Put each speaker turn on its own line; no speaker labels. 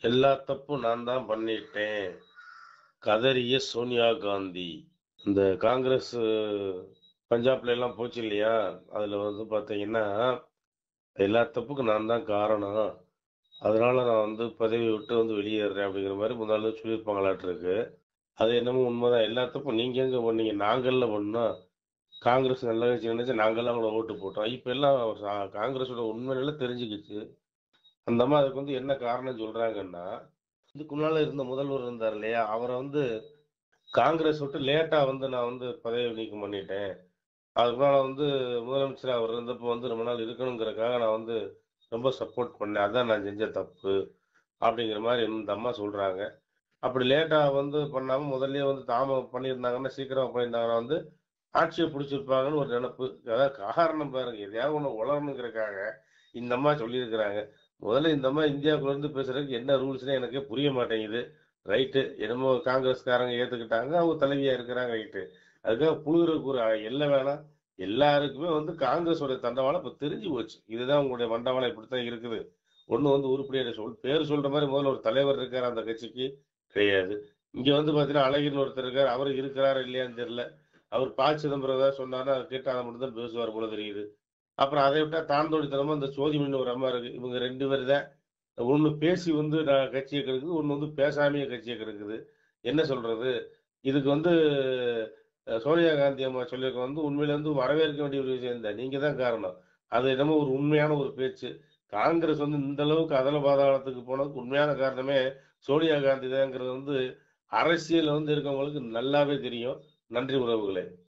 எல்லா தப்பும் நான் தான் பண்ணிட்டேன் கதறிய சோனியா காந்தி இந்த காங்கிரஸ் பஞ்சாப்ல எல்லாம் போச்சு இல்லையா அதுல வந்து பாத்தீங்கன்னா எல்லா தப்புக்கும் நான் தான் காரணம் அதனால நான் வந்து பதவி விட்டு வந்து வெளியேறேன் அப்படிங்கிற மாதிரி முன்னாள் சொல்லியிருப்பாங்களாட்டு இருக்கு அது என்னமோ உண்மைதான் எல்லா தப்பும் நீங்க எங்க பண்ணீங்க நாங்கள்ல பண்ணோம் காங்கிரஸ் நல்ல கட்சி நினைச்சு நாங்கெல்லாம் கூட ஓட்டு போட்டோம் இப்ப எல்லாம் சா- காங்கிரஸோட உண்மை நிலை தெரிஞ்சுக்கிச்சு அந்த அம்மா அதுக்கு வந்து என்ன காரணம் சொல்றாங்கன்னா இதுக்கு முன்னால இருந்த முதல்வர் இருந்தார் இல்லையா அவரை வந்து காங்கிரஸ் விட்டு லேட்டா வந்து நான் வந்து பதவி நீக்கம் பண்ணிட்டேன் அதுக்கு முன்னால வந்து முதலமைச்சர் அவர் இருந்தப்போ வந்து ரொம்ப நாள் இருக்கணுங்கிறதுக்காக நான் வந்து ரொம்ப சப்போர்ட் பண்ணேன் அதான் நான் செஞ்ச தப்பு அப்படிங்கிற மாதிரி இந்த அம்மா சொல்றாங்க அப்படி லேட்டா வந்து பண்ணாம முதல்லயே வந்து தாம பண்ணியிருந்தாங்கன்னா சீக்கிரமா பண்ணியிருந்தாங்கன்னா வந்து ஆட்சியை பிடிச்சிருப்பாங்கன்னு ஒரு நினைப்பு அதாவது காரணம் பாருங்க எதையாவது ஒண்ணு உளரணுங்கிறதுக்காக இந்த அம்மா சொல்லியிருக்கிறாங்க முதல்ல இந்த அம்மா இந்தியாவுக்குள்ள இருந்து பேசுறதுக்கு என்ன ரூல்ஸ்னே எனக்கே புரிய மாட்டேங்குது ரைட்டு என்னமோ காங்கிரஸ்காரங்க ஏத்துக்கிட்டாங்க அவங்க தலைவியா இருக்கிறாங்க ரைட்டு அதுக்காக புழுகிறதுக்கு ஒரு எல்லை வேணாம் எல்லாருக்குமே வந்து காங்கிரஸோட தண்டவாளம் இப்ப தெரிஞ்சு போச்சு இதுதான் உங்களுடைய மண்டவாளம் இப்படித்தான் இருக்குது ஒண்ணு வந்து உருப்படியான சொல் பேர் சொல்ற மாதிரி முதல்ல ஒரு தலைவர் இருக்காரு அந்த கட்சிக்கு கிடையாது இங்க வந்து பாத்தீங்கன்னா அழகிரின்னு ஒருத்தர் இருக்காரு அவர் இருக்கிறாரா இல்லையான்னு தெரியல அவர் ப சிதம்பரம் ஏதாவது சொன்னாருன்னா அதை கேட்டு அதை மட்டும் தான் பேசுவார் போல தெரியுது அப்புறம் அதை விட்டா தாண்டோடித்தனமா இந்த சோதிமணி ஒரு அம்மா இருக்கு இவங்க ரெண்டு பேர் தான் ஒண்ணு பேசி வந்து நான் கட்சியை கெடுக்குது ஒண்ணு வந்து பேசாமையே கட்சியை கெடுக்குது என்ன சொல்றது இதுக்கு வந்து அஹ், சோனியா காந்தி அம்மா சொல்லியிருக்க வந்து உண்மையில வந்து வரவேற்க வேண்டிய ஒரு விஷயம் தான் நீங்க தான் காரணம் அது என்னமோ ஒரு உண்மையான ஒரு பேச்சு காங்கிரஸ் வந்து இந்த அளவுக்கு அதல பாதாளத்துக்கு போனதுக்கு உண்மையான காரணமே சோனியா காந்தி தான்ங்கிறது வந்து அரசியல் வந்து இருக்கவங்களுக்கு நல்லாவே தெரியும் நன்றி உறவுகளே